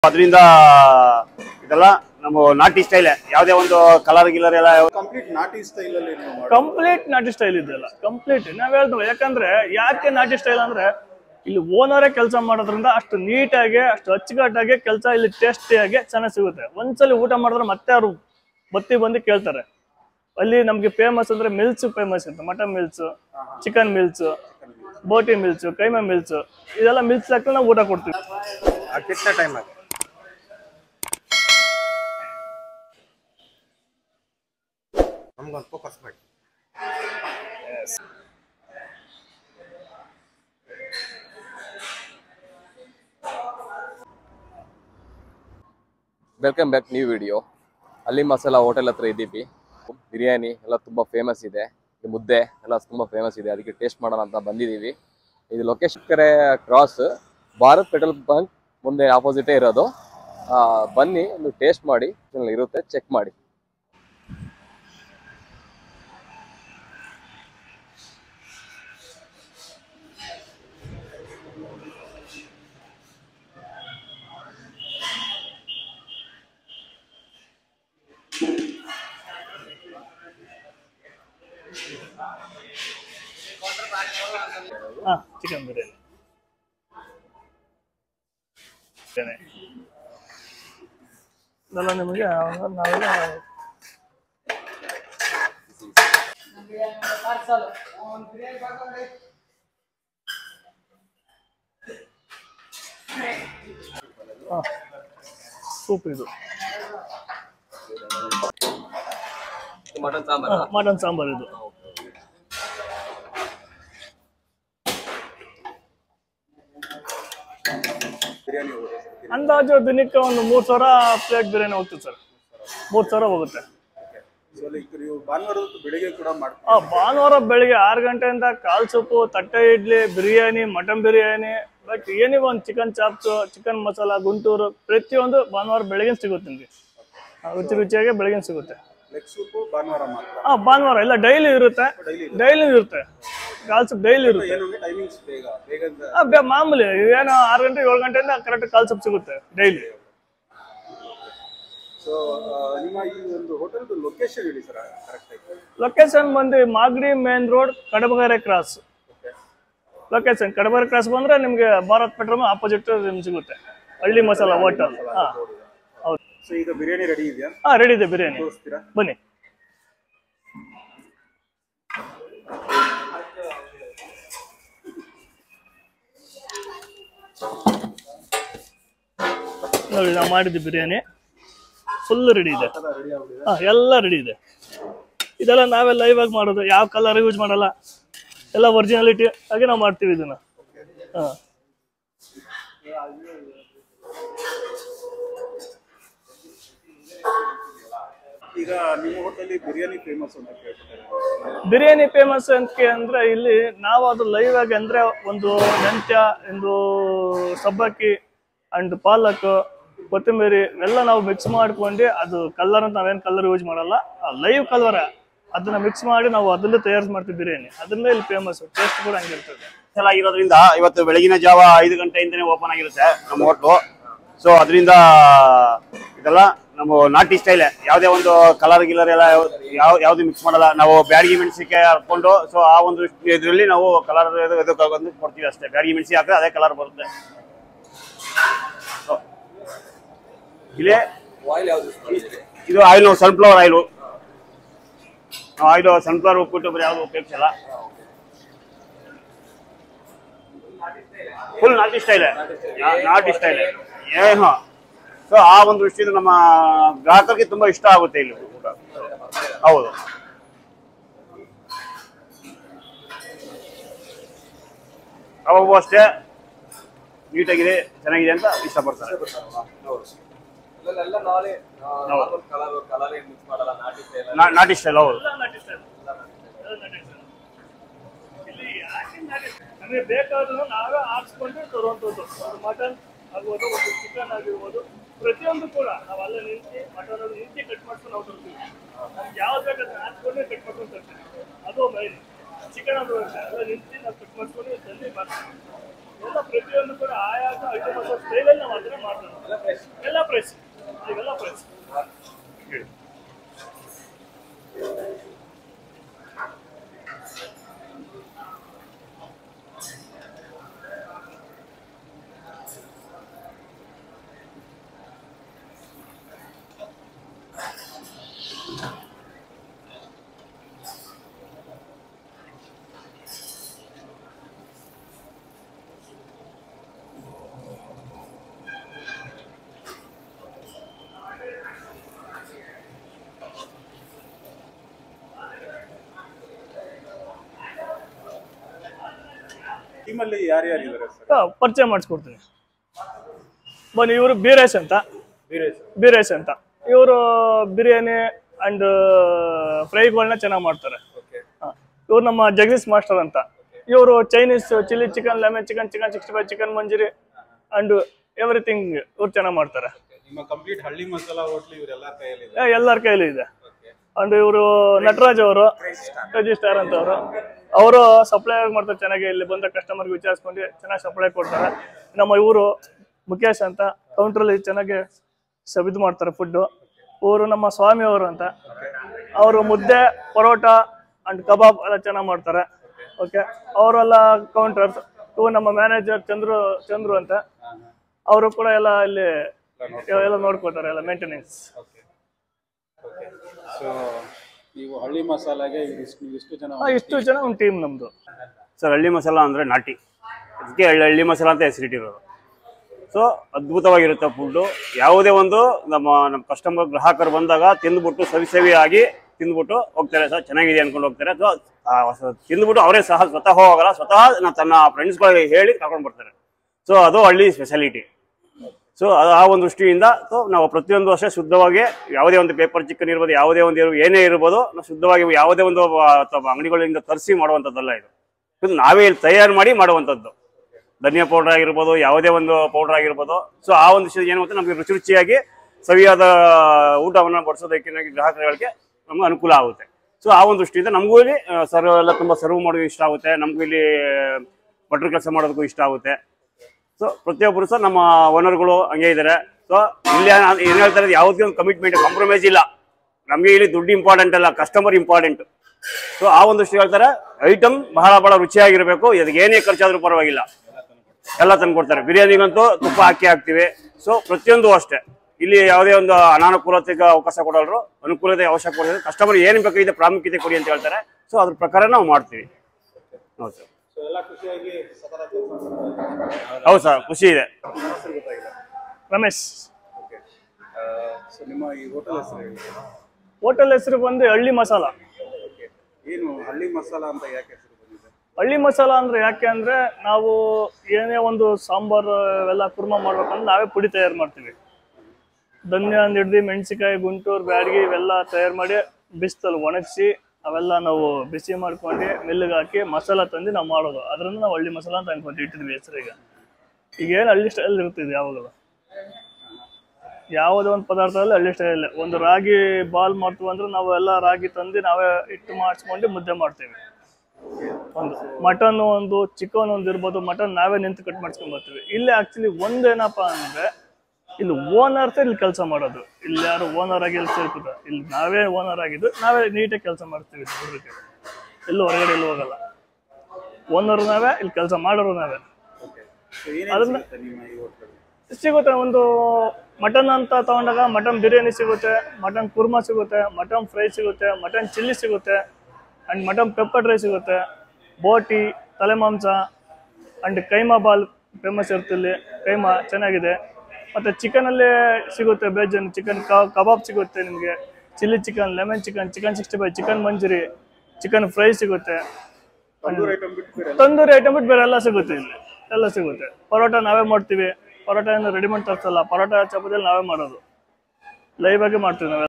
ಅದರಿಂದ ಇದೆಲ್ಲ ನಮ್ಮ ನಾಟಿ ಸ್ಟೈಲ್ ಯಾವುದೇ ಒಂದು ಕಲರ್ ಗಿಲರ್ ಎಲ್ಲ ಕಂಪ್ಲೀಟ್ ನಾಟಿ ಸ್ಟೈಲ್ ಅಲ್ಲಿ ನೀವು ಮಾಡಿ ಕಂಪ್ಲೀಟ್ ನಾಟಿ ಸ್ಟೈಲ್ ಇದೆಲ್ಲ ಕಂಪ್ಲೀಟ್ ನಾವ್ ಹೇಳ್ತೀವಿ ಯಾಕಂದ್ರೆ ಯಾಕೆ ನಾಟಿ ಸ್ಟೈಲ್ ಅಂದ್ರೆ ಇಲ್ಲಿ ಓನರೇ ಕೆಲಸ ಮಾಡೋದ್ರಿಂದ ಅಷ್ಟು ನೀಟಾಗಿ ಅಷ್ಟು ಅಚ್ಚುಕಟ್ಟಾಗಿ ಕೆಲಸ ಇಲ್ಲಿ ಟೇಸ್ಟಿಯಾಗಿ ಚೆನ್ನಾಗಿ ಸಿಗುತ್ತೆ ಒಂದ್ಸಲಿ ಊಟ ಮಾಡಿದ್ರೆ ಮತ್ತೆ ಅವರು ಬತ್ತಿ ಬಂದು ಕೇಳ್ತಾರೆ ಅಲ್ಲಿ ನಮ್ಗೆ ಫೇಮಸ್ ಅಂದ್ರೆ ಮಿಲ್ಸ್ ಫೇಮಸ್ ಇತ್ತು ಮಟನ್ ಮಿಲ್ಸ್ ಚಿಕನ್ ಮಿಲ್ಸ್ ಬೋಟಿ ಮಿಲ್ಸ್ ಕೈಮಾ ಮಿಲ್ಸ್ ಇದೆಲ್ಲ ಮಿಲ್ಸ್ ಹಾಕಿ ನಾವು ಊಟ ಕೊಡ್ತೀವಿ ಕಿಟ್ನ ಟೈಮ್ ಆಗಿ ನಮ್ಗೊಂದು ಫೋಕಸ್ ಮಾಡಿ ವೆಲ್ಕಮ್ ಬ್ಯಾಕ್ ನ್ಯೂ ವಿಡಿಯೋ ಅಲ್ಲಿ ಮಸಾಲ ಹೋಟೆಲ್ ಹತ್ರ ಇದ್ದೀವಿ ಬಿರಿಯಾನಿ ಎಲ್ಲ ತುಂಬ ಫೇಮಸ್ ಇದೆ ಈ ಮುದ್ದೆ ಎಲ್ಲ ತುಂಬ ಫೇಮಸ್ ಇದೆ ಅದಕ್ಕೆ ಟೇಸ್ಟ್ ಮಾಡೋಣ ಅಂತ ಬಂದಿದ್ದೀವಿ ಇದು ಲೊಕೇಶನ್ ಕರೆ ಕ್ರಾಸ್ ಭಾರತ್ ಪೆಟ್ರೋಲ್ ಬಂಕ್ ಮುಂದೆ ಆಪೋಸಿಟೇ ಇರೋದು ಆ, ಬನ್ನಿ ಒಂದು ಟೇಸ್ಟ್ ಮಾಡಿ ಇದ್ರಲ್ಲಿ ಇರುತ್ತೆ ಚೆಕ್ ಮಾಡಿ ಹಾ ಚಿಕನ್ ಬಿರಿಯಾನಿ ಬಿರಿಯಾನಿ. ಇದೆಲ್ಲ ನಿಮಗೆ ನಾವೆಲ್ಲ ಹಾ ಸೂಪ್ ಇದು ಮಟನ್ ಸಾಂಬಾರ್ ಮಟನ್ ಸಾಂಬಾರ್ ಇದು ಬಿರಿಯಾನಿ ಅಂದಾಜು ದಿನಕ್ಕೆ ಒಂದು ಮೂರ್ ಸಾವಿರ ಪ್ಲೇಟ್ ಬಿರಿಯಾನಿ ಹೋಗ್ತದೆ ಸರ್ ಮೂರ್ ಸಾವಿರ ಹೋಗುತ್ತೆ ಸೊ ಲೈಕ್ ನೀವು ಭಾನುವಾರ ಹೊತ್ತು ಬೆಳಿಗ್ಗೆ ಕೂಡ ಮಾಡ್ತೀವಿ ಆ ಭಾನುವಾರ ಬೆಳಿಗ್ಗೆ ಆರು ಗಂಟೆಯಿಂದ ಕಾಲ್ ಸೊಪ್ಪು ತಟ್ಟೆ ಇಡ್ಲಿ ಬಿರಿಯಾನಿ ಮಟನ್ ಬಿರಿಯಾನಿ ಬಟ್ ಏನಿಗೆ ಒಂದು chicken chops chicken masala Guntur ಪ್ರತಿಯೊಂದು ಭಾನುವಾರ ಬೆಳಗ್ಗೆ ಸಿಗುತ್ತೆ ನಿಮಗೆ ರುಚಿ ರುಚಿಯಾಗಿ ಬೆಳಗ್ಗೆ ಸಿಗುತ್ತೆ ಲೆಗ್ ಸೂಪು ಭಾನುವಾರ ಮಾತ್ರ ಆ ಭಾನುವಾರ ಇಲ್ಲ ಡೈಲಿ ಇರುತ್ತೆ ಡೈಲಿ ಇರುತ್ತೆ ಕಾಲ್ ಸೊಪ್ಪು ಡೈಲಿ ಇರುತ್ತೆ ಏನಂದ್ರೆ ಟೈಮಿಂಗ್ಸ್ ಬೇಗ ಬೇಗ ಅಂತ ಆ, ಬೆ- ಮಾಮೂಲಿ ಏನು ಆರು ಗಂಟೆ ಏಳು ಗಂಟೆಯಿಂದ ಕರೆಕ್ಟ್ ಕಾಲ್ ಸೊಪ್ಪು ಸಿಗುತ್ತೆ ಡೈಲಿ ಸೊ ನಿಮ್ಮ ಈ ಒಂದು ಹೋಟೆಲ್ದು ಲೊಕೇಶನ್ ಹೇಳಿ ಸರ್ ಕರೆಕ್ಟ್ ಆಗಿ ಲೊಕೇಶನ್ ಬಂದು Magadi main road Kadabagere cross location Kadabagere cross ಬಂದ್ರೆ ನಿಮಗೆ ಭಾರತ್ ಪೆಟ್ರೋಲ್ ಆಪೋಸಿಟ್ ನಿಮ್ಗೆ ಸಿಗುತ್ತೆ ಹಳ್ಳಿ ಮಸಾಲ ಹೋಟೆಲ್ ಹಾ ಹೌದು ಸೊ ಈಗ ಬಿರಿಯಾನಿ ರೆಡಿ ಇದೆಯಾ ಹಾ ರೆಡಿ ಇದೆ ಬಿರಿಯಾನಿ ತೋರಿಸ್ತೀರಾ ಬನ್ನಿ ನೋಡಿ ನಾವು ಮಾಡಿದ್ದು ಬಿರಿಯಾನಿ ಫುಲ್ ರೆಡಿ ಇದೆ ರೆಡಿ ಆಗ್ಬಿಟ್ಟಿದೆ ಹಾ ಎಲ್ಲ ರೆಡಿ ಇದೆ ಇದೆಲ್ಲ ನಾವೇ ಲೈವ್ ಆಗಿ ಮಾಡೋದು ಯಾವ ಕಲರ್ ಯೂಸ್ ಮಾಡಲ್ಲ ಎಲ್ಲ ಒರಿಜಿನಾಲಿಟಿ ಆಗಿ ನಾವು ಮಾಡ್ತೀವಿ ಇದನ್ನ ಹಾ ಈಗ ನಿಮ್ಮ ಹೋಟೆಲ್ ಬಿರಿಯಾನಿ ಫೇಮಸ್ ಅಂತ ಕೇಳ್ತಾರೆ ಬಿರಿಯಾನಿ ಫೇಮಸ್ ಅಂತ ಅಂದ್ರೆ ಇಲ್ಲಿ ನಾವು ಅದು ಲೈವ್ ಆಗಿ ಅಂದ್ರೆ ಒಂದು ಮೆಂತ್ಯ ಒಂದು ಸಬ್ಬಕ್ಕಿ ಅಂಡ್ ಪಾಲಕ್ ಕೊತ್ತಂಬರಿ ಎಲ್ಲ ನಾವು ಮಿಕ್ಸ್ ಮಾಡ್ಕೊಂಡು ಅದು ಕಲರ್ ಅಂತ ನಾವೇನು ಕಲರ್ ಯೂಸ್ ಮಾಡಲ್ಲ ಲೈವ್ ಕಲರ್ ಅದನ್ನ ಮಿಕ್ಸ್ ಮಾಡಿ ನಾವು ಅದನ್ನ ತಯಾರಿಸಿ ಮಾಡ್ತೀವಿ ಬಿರಿಯಾನಿ ಅದರಿಂದ ಇಲ್ಲಿ ಫೇಮಸ್ ಟೇಸ್ಟ್ ಕೂಡ ಹಂಗಿರ್ತದೆ ಎಲ್ಲ ಇರೋದ್ರಿಂದ ಇವತ್ತು ಬೆಳಗಿನ ಜಾವ ಐದು ಗಂಟೆಯಿಂದನೇ ಓಪನ್ ಆಗಿರುತ್ತೆ ನಮ್ಮ ಹೋಟ್ಲು ಸೊ ಅದರಿಂದ ಇದೆಲ್ಲ ನಮ್ಮ ನಾಟಿ ಸ್ಟೈಲ್ ಯಾವುದೇ ಒಂದು ಕಲರ್ ಗಿಲರ್ ಎಲ್ಲ ಯಾವ ಯಾವ್ದು ಮಿಕ್ಸ್ ಮಾಡಲ್ಲ ನಾವು ಬ್ಯಾಡಗಿ ಮೆಣಸಿಗೆ ಹಾಕೊಂಡು ಸೊ ಆ ಒಂದು ಇದರಲ್ಲಿ ನಾವು ಕಲರ್ ಇದು ಒಂದು ಕೊಡ್ತೀವಿ ಅಷ್ಟೇ ಬ್ಯಾಡಗಿ ಮೆಣಸಿ ಹಾಕಿದ್ರೆ ಅದೇ ಕಲರ್ ಬರುತ್ತೆ So, ಇಲ್ಲಿ ಇದು oil sunflower oil oil sunflower ಉಪ್ಪಿಟ್ಟು ಬರೀ ಯಾವುದು ಉಪಯೋಗಿಸಲ್ಲ ಫುಲ್ ನಾಟಿ ಸ್ಟೈಲ್ ನಾಟಿ ಸ್ಟೈಲ್ ಏನು ಸೊ ಆ ಒಂದು ದೃಷ್ಟಿಯಿಂದ ನಮ್ಮ ಗ್ರಾಹಕರಿಗೆ ತುಂಬಾ ಇಷ್ಟ ಆಗುತ್ತೆ ಇಲ್ಲಿ ಊಟ ಹೌದು ಅವಾಗೂ ಅಷ್ಟೇ ನೀಟಾಗಿದೆ ಚೆನ್ನಾಗಿದೆ ಅಂತ ಇಷ್ಟಪಡ್ತಾರೆ ನಾ- ನಾಟಿ ಸ್ಟೈಲ್ ಹೌದು ಎಲ್ಲ ನಾಟಿ ಸ್ಟೈಲ್ ಎಲ್ಲ ನಾಟಿ ಸ್ಟೈಲ್ ಇಲ್ಲಿ ಯಾಕೆ ನಾಟಿ ಸ್ಟೈಲ್? ನಮಗೆ ಬೇಕಾದ್ರೂ ನಾವೇ ಆರಿಸ್ಕೊಂಡು ತರುವಂಥದ್ದು ಒಂದು ಮಟನ್ ಆಗ್ಬೋದು ಒಂದು ಚಿಕನ್ ಆಗಿರ್ಬೋದು ಪ್ರತಿಯೊಂದು ಕೂಡ ನಾವು ಅಲ್ಲೇ ನಿಂತು ಮಟನ್ ಅಲ್ಲಿ ನಿಂತು ಕಟ್ ಮಾಡ್ಕೊಂಡು ನಾವು ತರ್ತೀವಿ ನಮ್ಗೆ ಯಾವ್ದು ಬೇಕು ಅದನ್ನ ಹಾಕ್ಕೊಂಡೇ ಕಟ್ ಮಾಡ್ಕೊಂಡು ತರ್ತೀವಿ ಅದು ಮೈನ್ ಚಿಕನ್ ಅದು ಅಷ್ಟೇ ಎಲ್ಲ ನಿಂತು ನಾವು ಕಟ್ ಮಾಡ್ಕೊಂಡು ತಂದು ಮಾಡ್ತೀವಿ ಎಲ್ಲ ಪ್ರತಿಯೊಂದು ಕೂಡ ಆಯಾಸ ಐಟಮ್ ಸ್ಟೈಲಲ್ಲಿ ನಾವು ಅದನ್ನ ಮಾಡ್ತೀವಿ ಎಲ್ಲ ಪ್ರೈಸ್ ಎಲ್ಲ ಪ್ರೈಸ್ ಟೀಮಲ್ಲಿ ಯಾರ್ಯಾರು ಇದ್ದಾರೆ ಸರ್ ಹಾ, ಪರಿಚಯ ಮಾಡಿಸ್ಕೊಡ್ತೀನಿ ಬನ್ನಿ ಇವರು ಬೀರೇಶ್ ಅಂತ ವೀರೇಶ್ ಬೀರೇಶ್ ಅಂತ ಇವರು ಬಿರಿಯಾನಿ ಅಂಡ್ ಫ್ರೈಗಳನ್ನ ಚೆನ್ನಾಗಿ ಮಾಡ್ತಾರೆ ಓಕೆ ಇವ್ರು ನಮ್ಮ ಜಗದೀಶ್ ಮಾಸ್ಟರ್ ಅಂತ ಇವರು Chinese chilli chicken lemon chicken chicken sixty five chicken manchurian and everything ಇವ್ರು ಚೆನ್ನಾಗಿ ಮಾಡ್ತಾರೆ ನಿಮ್ಮ ಕಂಪ್ಲೀಟ್ ಹಳ್ಳಿ ಮಸಾಲಾ ಹೋಟ್ಲ್ ಇವರೆಲ್ಲ ಕೈಯಲ್ಲಿದೆ ಏ, ಎಲ್ಲರ ಕೈಲೂ ಇದೆ ಅಂಡ್ ಇವರು ನಟರಾಜ್ ಅವರು ರಿಜಿಸ್ಟಾರ್ ಅಂತ ಅವರು ಅವರು ಸಪ್ಲೈ ಮಾಡ್ತಾರೆ ಚೆನ್ನಾಗಿ ಇಲ್ಲಿ ಬಂದ ಕಸ್ಟಮರ್ಗೆ ವಿಚಾರಿಸ್ಕೊಂಡು ಚೆನ್ನಾಗಿ ಸಪ್ಲೈ ಕೊಡ್ತಾರೆ ನಮ್ಮ ಇವರು ಮುಖೇಶ್ ಅಂತ ಕೌಂಟ್ರಲ್ಲಿ ಚೆನ್ನಾಗಿ ಸಬಿದು ಮಾಡ್ತಾರೆ ಫುಡ್ಡು ಇವರು ನಮ್ಮ ಸ್ವಾಮಿ ಅವರು ಅಂತ ಅವರು ಮುದ್ದೆ ಪರೋಟ ಅಂಡ್ ಕಬಾಬ್ ಎಲ್ಲ ಚೆನ್ನಾಗಿ ಮಾಡ್ತಾರೆ ಓಕೆ ಅವರೆಲ್ಲ ಕೌಂಟರ್ಸ್ ಇವು ನಮ್ಮ ಮ್ಯಾನೇಜರ್ ಚಂದ್ರು ಚಂದ್ರು ಅಂತ ಅವರು ಕೂಡ ಎಲ್ಲ ಇಲ್ಲಿ ಎಲ್ಲ ನೋಡ್ಕೋತಾರೆ ಎಲ್ಲ ಮೇಂಟೆನೆನ್ಸ್ ಓಕೆ ಓಕೆ ಸೊ ನೀವು ಹಳ್ಳಿ ಮಸಾಲಾಗೆ ಇಷ್ಟು ನೀವು ಇಷ್ಟು ಜನ ಆ, ಇಷ್ಟು ಜನ ಒಂದು ಟೀಮ್ ನಮ್ದು ಸರ್ ಹಳ್ಳಿ ಮಸಾಲ ಅಂದರೆ ನಾಟಿ ಅದಕ್ಕೆ ಹಳ್ಳಿ ಹಳ್ಳಿ ಮಸಾಲ ಅಂತ ಹೆಸರಿಟ್ಟಿರೋದು ಸೊ ಅದ್ಭುತವಾಗಿರುತ್ತೆ ಫುಡ್ಡು ಯಾವುದೇ ಒಂದು ನಮ್ಮ ನಮ್ಮ ಕಸ್ಟಮರ್ ಗ್ರಾಹಕರು ಬಂದಾಗ ತಿಂದ್ಬಿಟ್ಟು ಸವಿ ಸವಿಯಾಗಿ ತಿಂದ್ಬಿಟ್ಟು ಹೋಗ್ತಾರೆ ಸರ್ ಚೆನ್ನಾಗಿದೆ ಅನ್ಕೊಂಡು ಹೋಗ್ತಾರೆ ಸೊ ತಿಂದ್ಬಿಟ್ಟು ಅವರೇ ಸಹ ಸ್ವತಃ ಹೋಗಲ್ಲ ಸ್ವತಃ ನ- ತನ್ನ ಫ್ರೆಂಡ್ಸ್ಗಳಿಗೆ ಹೇಳಿ ಕರ್ಕೊಂಡು ಬರ್ತಾರೆ ಸೊ ಅದು ಹಳ್ಳಿ ಸ್ಪೆಷಾಲಿಟಿ ಸೊ ಆ ಒಂದು ದೃಷ್ಟಿಯಿಂದ ಸೊ ನಾವು ಪ್ರತಿಯೊಂದು ವರ್ಷ ಶುದ್ಧವಾಗಿ ಯಾವುದೇ ಒಂದು ಪೇಪರ್ ಚಿಕನ್ ಇರ್ಬೋದು ಯಾವುದೇ ಒಂದು ಇರ್ಬೋದು, ಏನೇ ಇರ್ಬೋದು ನಾವು ಶುದ್ಧವಾಗಿ ಯಾವುದೇ ಒಂದು ಆ, ಅಥವಾ ಅಂಗಡಿಗಳಿಂದ ತರಿಸಿ ಮಾಡುವಂಥದ್ದಲ್ಲ ಇದು ಇದು ನಾವೇ ಇಲ್ಲಿ ತಯಾರು ಮಾಡಿ ಮಾಡುವಂಥದ್ದು ಧನಿಯಾ ಪೌಡರ್ ಆಗಿರ್ಬೋದು ಯಾವುದೇ ಒಂದು ಪೌಡರ್ ಆಗಿರ್ಬೋದು ಸೊ ಆ ಒಂದು ವಿಷಯ ಏನು ಅಂತ ನಮಗೆ ರುಚಿ ರುಚಿಯಾಗಿ ಸವಿಯಾದ ಊಟವನ್ನು ಬಡಿಸೋದಕ್ಕೆ ನಮಗೆ ಗ್ರಾಹಕರಿಗೆ ನಮ್ಗೆ ಅನುಕೂಲ ಆಗುತ್ತೆ ಸೊ ಆ ಒಂದು ದೃಷ್ಟಿಯಿಂದ ನಮಗೂ ಇಲ್ಲಿ ಸರ್ವ್ ಎಲ್ಲ ತುಂಬ ಸರ್ವ್ ಮಾಡೋದು ಇಷ್ಟ ಆಗುತ್ತೆ ನಮಗೂ ಇಲ್ಲಿ ಬಟ್ರ್ ಕೆಲಸ ಮಾಡೋದಕ್ಕೂ ಇಷ್ಟ ಆಗುತ್ತೆ ಸೊ ಪ್ರತಿಯೊಬ್ಬರು ಸಹ ನಮ್ಮ ಓನರ್ಗಳು ಹಂಗೆ ಇದ್ದಾರೆ ಸೊ ಇಲ್ಲಿ ಏನು ಹೇಳ್ತಾರೆ ಯಾವುದೇ ಒಂದು ಕಮಿಟ್ಮೆಂಟ್ ಕಾಂಪ್ರಮೈಸ್ ಇಲ್ಲ ನಮಗೆ ಇಲ್ಲಿ ದುಡ್ಡು ಇಂಪಾರ್ಟೆಂಟ್ ಅಲ್ಲ ಕಸ್ಟಮರ್ ಇಂಪಾರ್ಟೆಂಟ್ ಸೊ ಆ ಒಂದು ದೃಷ್ಟಿ ಹೇಳ್ತಾರೆ ಐಟಮ್ ಬಹಳ ಬಹಳ ರುಚಿಯಾಗಿರಬೇಕು ಇದಕ್ಕೆ ಏನೇ ಖರ್ಚಾದ್ರೂ ಪರವಾಗಿಲ್ಲ ಎಲ್ಲ ತಂದು ಕೊಡ್ತಾರೆ ಬಿರಿಯಾನಿಗಂತೂ ತುಪ್ಪ ಹಾಕಿ ಹಾಕ್ತಿವಿ ಸೊ ಪ್ರತಿಯೊಂದು ಅಷ್ಟೇ ಇಲ್ಲಿ ಯಾವುದೇ ಒಂದು ಅನಾನುಕೂಲತೆಗೆ ಅವಕಾಶ ಕೊಡೋರು ಅನುಕೂಲತೆ ಅವಶ್ಯಕ ಕೊಡೋದು ಕಸ್ಟಮರ್ ಏನು ಬೇಕಾಗಿದೆ ಪ್ರಾಮುಖ್ಯತೆ ಕೊಡಿ ಅಂತ ಹೇಳ್ತಾರೆ ಸೊ ಅದ್ರ ಪ್ರಕಾರ ನಾವು ಮಾಡ್ತೀವಿ ಹೌದು ಸರ್ ಸೊ ಎಲ್ಲ ಖುಷಿಯಾಗಿ ಸಕಲ ಕೆಲಸ ಹೌದು ಸರ್ ಖುಷಿ ಇದೆ ಹೆಸರು ಗೊತ್ತಾಗಿಲ್ಲ ರಮೇಶ್ ಓಕೆ ಸೊ ನಿಮ್ಮ ಈ ಹೋಟೆಲ್ ಹೆಸರು ಹೇಳಿ ಹೋಟೆಲ್ ಹೆಸರು ಬಂದು ಹಳ್ಳಿ ಮಸಾಲ ಓಕೆ ಏನು ಹಳ್ಳಿ ಮಸಾಲ ಅಂತ ಯಾಕೆ ಹೆಸರು ಬಂದಿದೆ ಹಳ್ಳಿ ಮಸಾಲ ಅಂದ್ರೆ ಯಾಕೆ ಅಂದ್ರೆ ನಾವು ಏನೇ ಒಂದು ಸಾಂಬಾರು ಎಲ್ಲ ಕುರ್ಮಾ ಮಾಡ್ಬೇಕಂದ್ರೆ ನಾವೇ ಪುಡಿ ತಯಾರು ಮಾಡ್ತೀವಿ ಧನ್ಯ ಹಿಡ್ದು ಮೆಣಸಿಕಾಯಿ ಗುಂಟೂರು ಬ್ಯಾಡಗಿ ಇವೆಲ್ಲ ತಯಾರು ಮಾಡಿ ಬಿಸಿಲಲ್ಲಿ ಒಣಗಿಸಿ ಅವೆಲ್ಲ ನಾವು ಬಿಸಿ ಮಾಡ್ಕೊಂಡು ಮಿಲ್ಲಿಗೆ ಹಾಕಿ ಮಸಾಲ ತಂದು ನಾವು ಮಾಡೋದು ಅದರಿಂದ ನಾವು ಹಳ್ಳಿ ಮಸಾಲ ಅಂತ ಅನ್ಕೊಂತೀವಿ ಇಟ್ಟಿದ್ವಿ ಹೆಸರು ಈಗ ಈಗ ಏನು ಹಳ್ಳಿ ಸ್ಟೈಲ್ ಇರ್ತಿದೆ ಯಾವಾಗಲೂ ಯಾವುದೇ ಒಂದು ಪದಾರ್ಥದಲ್ಲಿ ಹಳ್ಳಿ ಸ್ಟೈಲ್ ಒಂದು ರಾಗಿ ಬಾಲ್ ಮಾಡ್ತೀವಿ ಅಂದ್ರೆ ನಾವು ಎಲ್ಲ ರಾಗಿ ತಂದು ನಾವೇ ಹಿಟ್ಟು ಮಾಡಿಸ್ಕೊಂಡು ಮುದ್ದೆ ಮಾಡ್ತೀವಿ ಒಂದು ಮಟನ್ ಒಂದು ಚಿಕನ್ ಒಂದು ಇರ್ಬೋದು ಮಟನ್ ನಾವೇ ನಿಂತು ಕಟ್ ಮಾಡ್ಸ್ಕೊಂಡ್ ಬರ್ತೀವಿ ಇಲ್ಲಿ ಆಕ್ಚುಲಿ ಒಂದೇನಪ್ಪ ಅಂದ್ರೆ ಇಲ್ಲಿ ಓನರ್ಸ್ ಇಲ್ಲಿ ಕೆಲಸ ಮಾಡೋದು ಇಲ್ಲಿ ಯಾರು ಓನರ್ ಆಗಿ ಇಲ್ಲಿ ಸೇರ್ಕೋದ ಇಲ್ಲಿ ನಾವೇ ಓನರ್ ಆಗಿದ್ದು ನಾವೇ ನೀಟಾಗಿ ಕೆಲಸ ಮಾಡ್ತೀವಿ ಹುಡುಗರಿಗೆ ಎಲ್ಲೂ ಹೊರಗಡೆ ಎಲ್ಲೂ ಹೋಗಲ್ಲ ಓನರ್ ನಾವೇ ಇಲ್ಲಿ ಕೆಲಸ ಮಾಡೋರು ನಾವೇ ಓಕೆ ಸೊ ಏನೇನು ಸಿಗುತ್ತೆ ನಿಮ್ಮ ಈ ಹೋಟೆಲ್ ಸಿಗುತ್ತೆ ಒಂದು ಮಟನ್ ಅಂತ ತಗೊಂಡಾಗ ಮಟನ್ ಬಿರಿಯಾನಿ ಸಿಗುತ್ತೆ ಮಟನ್ ಕುರ್ಮಾ ಸಿಗುತ್ತೆ ಮಟನ್ ಫ್ರೈ ಸಿಗುತ್ತೆ ಮಟನ್ ಚಿಲ್ಲಿ ಸಿಗುತ್ತೆ ಅಂಡ್ ಮಟನ್ ಪೆಪ್ಪರ್ ಡ್ರೈ ಸಿಗುತ್ತೆ ಬೋಟಿ ತಲೆ ಮಾಂಸ ಅಂಡ್ ಕೈಮಾ ಬಾಲ್ ಫೇಮಸ್ ಇರುತ್ತೆ ಇಲ್ಲಿ ಕೈಮಾ ಚೆನ್ನಾಗಿದೆ ಮತ್ತು ಚಿಕನಲ್ಲಿ ಸಿಗುತ್ತೆ ಬೇಜನ್ ಚಿಕನ್ ಕಬಾಬ್ ಸಿಗುತ್ತೆ ನಿಮಗೆ chilli chicken lemon chicken chicken sixty five chicken manchurian chicken fry ಸಿಗುತ್ತೆ ತಂದೂರ್ ಐಟಮ್ ಬಿಟ್ಟು ಬೇರೆ ತಂದೂರಿ ಐಟಮ್ ಬಿಟ್ಟು ಬೇರೆ ಎಲ್ಲ ಸಿಗುತ್ತೆ ಇಲ್ಲಿ ಎಲ್ಲ ಸಿಗುತ್ತೆ ಪರೋಟ ನಾವೇ ಮಾಡ್ತೀವಿ ಪರೋಟ ಏನು ರೆಡಿಮೇಡ್ ತರಿಸಲ್ಲ ಪರೋಟ ಚಪಾತಿಯಲ್ಲಿ ನಾವೇ ಮಾಡೋದು ಲೈವ್ ಆಗಿ ಮಾಡ್ತೀವಿ ನಾವೇ